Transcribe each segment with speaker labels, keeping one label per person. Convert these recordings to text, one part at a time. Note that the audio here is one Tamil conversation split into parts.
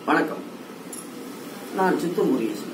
Speaker 1: வணக்கம் நான் சித்து முருகேசன்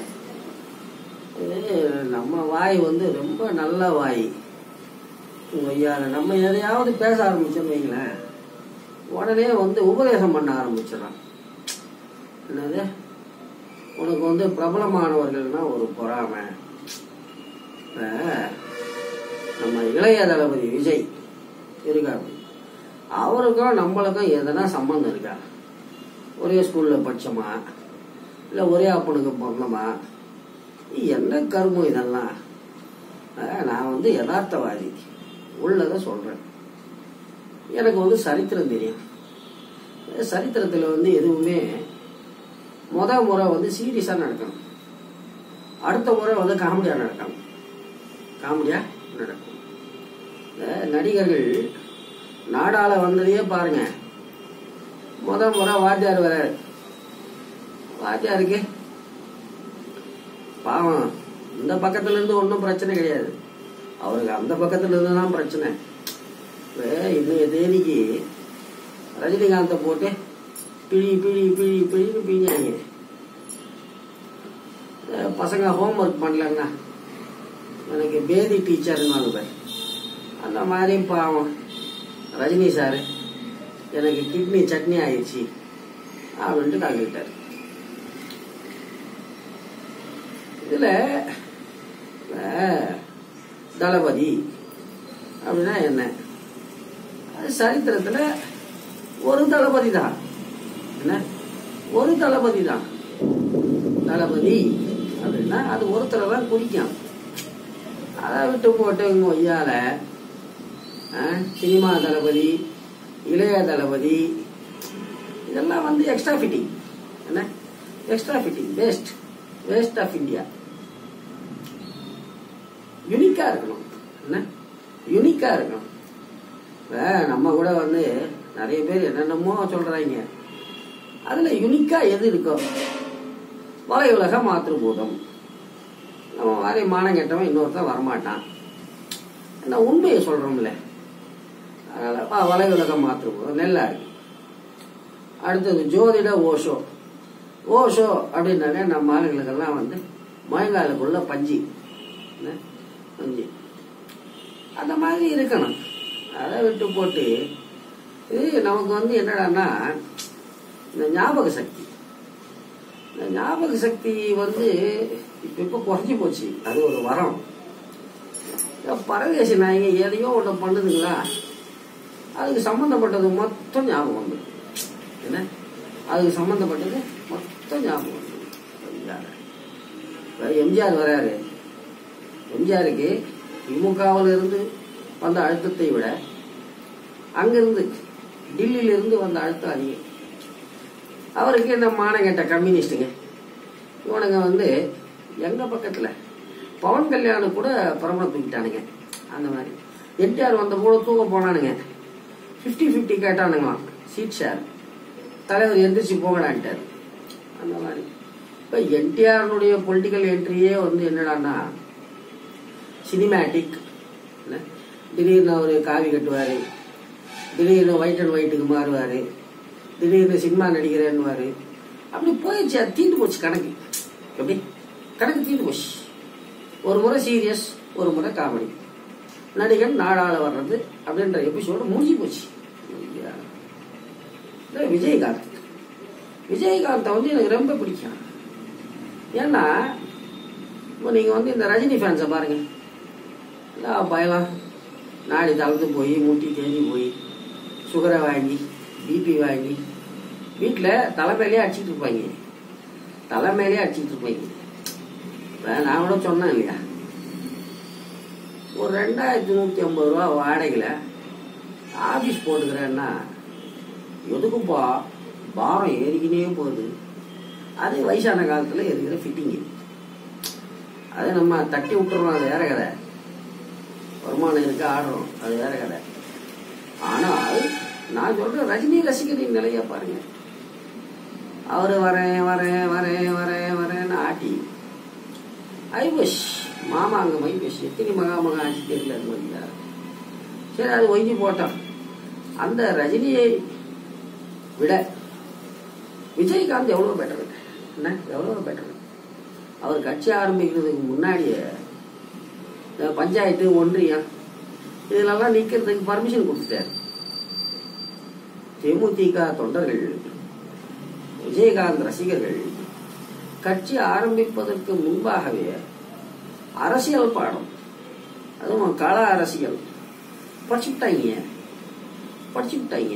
Speaker 1: இது நம்ம வாய் வந்து ரொம்ப நல்ல வாய் ஐயா நம்ம எதையாவது பேச ஆரம்பிச்சோம்னு வைங்களேன் உடனே வந்து உபதேசம் பண்ண ஆரம்பிச்சிடறான் என்னது உனக்கு வந்து பிரபலமானவர்கள்னா ஒரு பொறாமை இப்ப நம்ம இளைய தளபதி விஜய் இருக்காரு அவருக்கும் நம்மளுக்கும் எதனா சம்பந்தம் இருக்கா ஒரே ஸ்கூல்ல படிச்சோமா இல்லை ஒரே அப்பனுக்கு பிறந்தோமா இது என்ன கருமம் இதெல்லாம் அஹ் நான் வந்து யதார்த்தவாதி உள்ளதை சொல்றேன் எனக்கு வந்து சரித்திரம் தெரியும் அஹ் சரித்திரத்துல வந்து எதுவுமே முத முறை வந்து சீரியஸா நடக்கணும் அடுத்த முறை வந்து காமெடியா நடக்கணும் காமெடியா நடக்கும் அஹ் நடிகர்கள் நாடால வந்ததையே பாருங்க முத முறை வாத்தியார் வராரு வாத்தியாருக்கு பாவம் இந்த பக்கத்துல இருந்து ஒன்றும் பிரச்சனை கிடையாது அவருக்கு அந்த பக்கத்துல இருந்து தான் பிரச்சனை இப்ப இன்னைய தேதிக்கு ரஜினிகாந்தை போட்டு பிழி பிழி பிழி பிழின்னு பிழிஞ்சாங்க அஹ் பசங்க ஹோம்ஒர்க் பண்ணலன்னா எனக்கு பேதி டீச்சர்னு பேர் அந்த மாதிரி பாவம் ரஜினி சார் எனக்கு கிட்னி சட்னி ஆயிடுச்சு அப்படின்ட்டு கலந்துட்டார் இதுல அஹ், தளபதி அப்படின்னா என்ன அது சரித்திரத்துல ஒரு தளபதி தான் என்ன ஒரு தளபதி தான் தளபதி அப்படின்னா அது ஒருத்தரை தான் குறிக்கும் அதை விட்டு போட்டு இங்க ஒய்யால அஹ், சினிமா தளபதி இளைய தளபதி இதெல்லாம் வந்து எக்ஸ்ட்ரா ஃபிட்டிங் என்ன extra fitting waste waste of India யுனிக்கா இருக்கணும் என்ன யுனிக்கா இருக்கணும் இப்ப நம்ம கூட வந்து நிறைய பேர் என்னென்னமோ சொல்றாங்க அதுல யுனிக்கா எது இருக்கோ வலை உலக மாத்திருபூதம் நம்ம மாதிரி மானம் கெட்டவன் இன்னொருத்தன் வரமாட்டான் என்ன உண்மையை சொல்றோம்ல அதனால வ- வலை உலக மாத்திருபூதம் நெல்லா இருக்கு அடுத்தது ஜோதிட ஓஷோ ஓஷோ அப்படின்னாலே நம்ம ஆளுங்களுக்கெல்லாம் வந்து முழங்காலுக்குள்ள பஞ்சு என்ன? பஞ்சு அந்த மாதிரி இருக்கணும் அதை விட்டு போட்டு இது நமக்கு வந்து என்னடான்னா இந்த ஞாபக சக்தி இந்த ஞாபக சக்தி வந்து இப்ப இப்ப குறைஞ்சி போச்சு அது ஒரு வரம் இந்த பரதேசி நாயங்க எதையோ ஒன்று பண்ணுதுங்களா அதுக்கு சம்மந்தப்பட்டது மொத்தம் ஞாபகம் வந்துடும் என்ன அதுக்கு சம்மந்தப்பட்டது மொத்தம் ஞாபகம் வந்துடும் இப்ப எம்ஜிஆர் வராரு எம்ஜிஆருக்கு திமுகவில் இருந்து வந்த அழுத்தத்தை விட அங்கிருந்து டில்லியில இருந்து வந்த அழுத்தம் அதிகம் அவருக்கு இந்த மானங்கெட்ட கம்யூனிஸ்டுங்க இவனுங்க வந்து எங்க பக்கத்துல பவன் கல்யாணம் கூட பரம தூக்கிட்டானுங்க அந்த மாதிரி என்டிஆர் வந்த போல தூக்க போனானுங்க 50 50 கேட்டானுங்களாம் சீட் ஷேர் தலைவர் எந்திரிச்சு போகலான்ட்டார் அந்த மாதிரி இப்போ என்டிஆருடைய பொலிட்டிக்கல் என்ட்ரியே வந்து என்னடான்னா சினிமேட்டிக் திடீர்னு அவர் காவி கட்டுவார் திடீர்னு ஒயிட் அண்ட் ஒயிட்டுக்கு மாறுவார் திடீர்னு சினிமா நடிக்கிறேன்னுவார் அப்படி போயிடுச்சு அது தீண்டு போச்சு கணக்கு எப்படி கணக்கு தீண்டு போச்சு ஒரு முறை சீரியஸ் ஒரு முறை காமெடி நடிகன் நாடாள வர்றது அப்படின்ற எபிசோடு முடிஞ்சு போச்சு ஐயா. இந்த விஜயகாந்த் விஜயகாந்தை வந்து எனக்கு ரொம்ப பிடிக்கும் ஏன்னா இப்போ நீங்கள் வந்து இந்த ரஜினி ஃபேன்ஸை பாருங்க எல்லா பயலாம் நாடி தளர்ந்து போய் முட்டி தேஞ்சி போய் சுகரை வாங்கி பிபி வாங்கி வீட்டில் தலைமையிலே அடிச்சிட்டு இருப்பாங்க தலைமையிலே அடிச்சிட்டு இருப்பாங்க இப்ப நான் கூட சொன்னேன் இல்லையா ஒரு ரெண்டாயிரத்தி நூற்றி ஐம்பது ரூபா வாடகையில் ஆஃபீஸ் போட்டுக்கிறேன்னா எதுக்குப்பா பாரம் ஏறிக்கினே போகுது அது வயசான காலத்தில் இருக்கிற ஃபிட்டிங்கு அதை நம்ம தட்டி விட்டுறோம் அது வேற கதை வருமானம் இருக்கு ஆடுறோம் அது வேற கதை ஆனால் நான் சொல்ற ரஜினி ரசிகரின் நிலைய பாருங்க அவரு வரேன் வரேன் வரேன் வரேன் வரேன்னு ஆட்டி ஐபஷ் மாமா அங்க மைபஷ் எத்தனை மகா மகா ஆட்சி தெரியல அது மாதிரியா சரி அது ஒய்ஞ்சி போட்டோம் அந்த ரஜினியை விட விஜயகாந்த் எவ்வளோ பெட்டர் என்ன எவ்வளோ பெட்டர் அவர் கட்சி ஆரம்பிக்கிறதுக்கு முன்னாடியே இந்த பஞ்சாயத்து ஒன்றியம் இதுலெல்லாம் நிற்கிறதுக்கு பர்மிஷன் கொடுத்துட்டார் தேமுதிக தொண்டர்கள் விஜயகாந்த் ரசிகர்கள் கட்சி ஆரம்பிப்பதற்கு முன்பாகவே அரசியல் பாடம் அதுவும் கள அரசியல் படிச்சுட்டாங்க படிச்சுட்டாங்க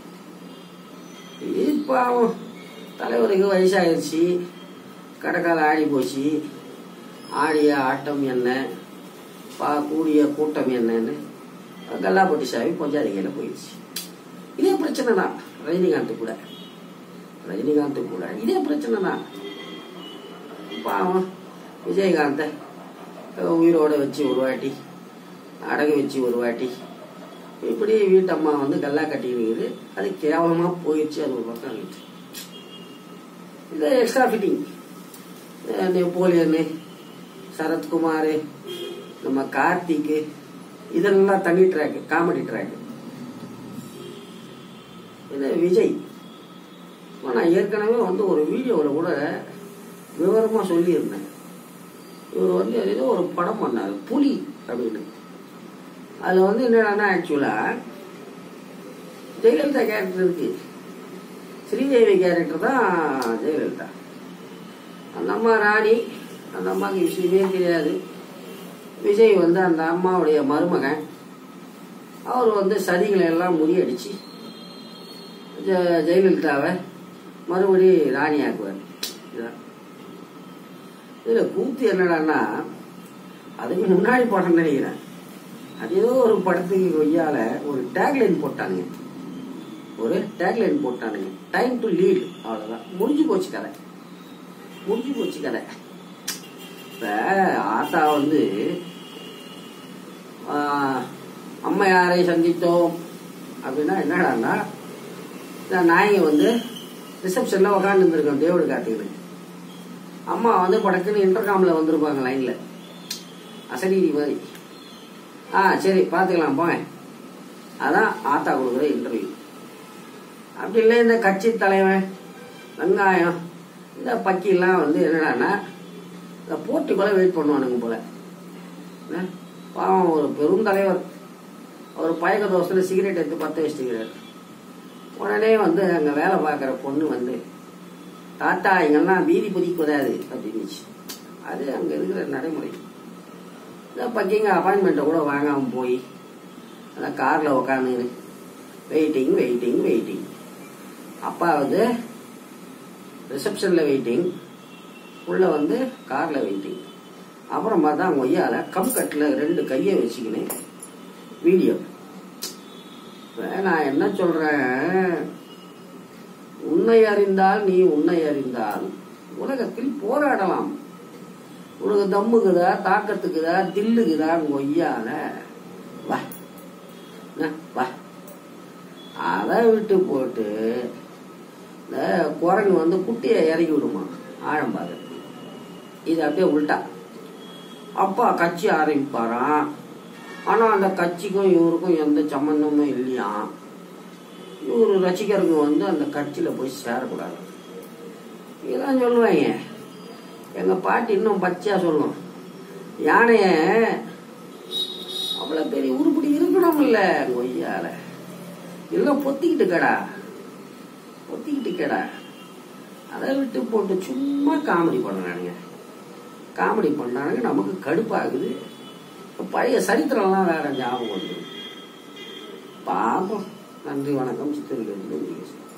Speaker 1: இது பாவம் தலைவருக்கு வயசாயிருச்சு கடைக்கால ஆடி போச்சு ஆடிய ஆட்டம் என்ன பா கூடிய கூட்டம் என்னன்னு கல்லாப்பட்டி சாமி பொஞ்சாதிகையில் போயிடுச்சு இதே பிரச்சனை தான் ரஜினிகாந்த் கூட ரஜினிகாந்த் கூட இதே பிரச்சனை தான் பாவம் விஜயகாந்தை உயிரோட வச்சு ஒரு வாட்டி அடகு வச்சு ஒரு வாட்டி இப்படி வீட்டம்மா வந்து கல்லா கட்டிருக்குது அது கேவலமா போயிடுச்சு அது ஒரு பக்கம் இருந்துச்சு இது எக்ஸ்ட்ரா ஃபிட்டிங் நெப்போலியனு சரத்குமார் நம்ம கார்த்திக்கு இதெல்லாம் தனி ட்ராக் காமெடி ட்ராக் இது விஜய் இப்போ நான் ஏற்கனவே வந்து ஒரு வீடியோவில் கூட விவரமாக சொல்லியிருந்தேன் இவர் வந்து ஏதோ ஒரு படம் பண்ணார் புலி அப்படின்னு அதில் வந்து என்னடான்னா ஆக்சுவலாக ஜெயலலிதா கேரக்டர் இருக்கு ஸ்ரீதேவி கேரக்டர் தான் ஜெயலலிதா அந்த அம்மா ராணி அந்த அம்மாவுக்கு விஷயமே தெரியாது விஜய் வந்து அந்த அம்மாவுடைய மருமகன் அவர் வந்து சதிகளை எல்லாம் முறியடிச்சு ஜெ- ஜெயலலிதாவை மறுபடி ராணியாக்குவார் இதுதான் இதுல கூத்து என்னடான்னா அதுக்கு முன்னாடி படம் நினைக்கிறேன் அது ஏதோ ஒரு படத்துக்கு கொய்யால ஒரு டேக்லைன் போட்டானுங்க ஒரு டேக்லைன் போட்டானுங்க டைம் டு லீட் அவ்வளவுதான் முடிஞ்சு போச்சு கதை முடிஞ்சு போச்சு கதை இப்ப ஆத்தா வந்து ஆஹ், அம்மையாரை சந்தித்தோம் அப்படின்னா என்னடான்னா இந்த நாயகி வந்து ரிசப்ஷன்ல உக்காந்து இருந்திருக்கோம் தேவடு கார்த்திகனுக்கு அம்மா வந்து படக்குன்னு இன்டர்காம்ல வந்திருப்பாங்க லைன்ல அசடீரி மாதிரி ஆ சரி பார்த்துக்கலாம் போங்க அதான் ஆத்தா கொடுக்குற இன்டர்வியூ அப்படி இல்லை இந்த கட்சி தலைவன் வெங்காயம் இந்த பக்கிலாம் வந்து என்னடான்னா இந்த போட்டிக்குள்ள வெயிட் பண்ணுவானுங்க போல என்ன? பாவம் ஒரு பெருந்தலைவர் அவர் பயக்க தோசத்தில் சிகரெட் எடுத்து பற்ற வச்சுக்கிறார் உடனே வந்து அங்கே வேலை பார்க்குற பொண்ணு வந்து தாத்தா இங்கெல்லாம் பீதி புதிக்கூடாது அப்படின்னுச்சு அது அங்கே இருக்கிற நடைமுறை இந்த பக்கிங்க அப்பாயின்மெண்ட்டை கூட வாங்காமல் போய் அதான் காரில் உக்காந்து வெயிட்டிங் வெயிட்டிங் வெயிட்டிங் அப்பா வந்து ரிசப்ஷனில் வெயிட்டிங் உள்ள வந்து காரில் வெயிட்டிங் அப்புறம் பார்த்தா அவங்க ஒய்யால கம் கட்டில் ரெண்டு கையை வச்சுக்கின்னு வீடியோ இப்ப நான் என்ன சொல்றேன் உன்னை அறிந்தால் நீ உன்னை அறிந்தால் உலகத்தில் போராடலாம் உனக்கு தம்முக்குதா தாக்கத்துக்குதா தில்லுக்குதா ஒய்யால வா என்ன, வா அதை விட்டு போட்டு இந்த குரங்கு வந்து குட்டியை இறக்கி விடுமா ஆழம்பாக இது அப்படியே உள்டா அப்பா கட்சி ஆரம்பிப்பாராம் ஆனா அந்த கட்சிக்கும் இவருக்கும் எந்த சம்பந்தமும் இல்லையாம் இவரு ரசிகருங்க வந்து அந்த கட்சியில போய் சேரக்கூடாது இதெல்லாம் சொல்லுவாங்க எங்க பாட்டி இன்னும் பச்சையா சொல்லும் யானைய அவ்வளவு பெரிய உருப்படி இருக்கணும் இல்ல கொய்யால இல்ல பொத்திக்கிட்டு கடா பொத்திக்கிட்டு கடா அதை விட்டு போட்டு சும்மா காமெடி பண்றானுங்க காமெடி பண்ணானுங்க நமக்கு கடுப்பாகுது பழைய சரித்திரம்லாம் வேற ஞாபகம் வந்து பாப்போம் நன்றி வணக்கம் சித்தூர்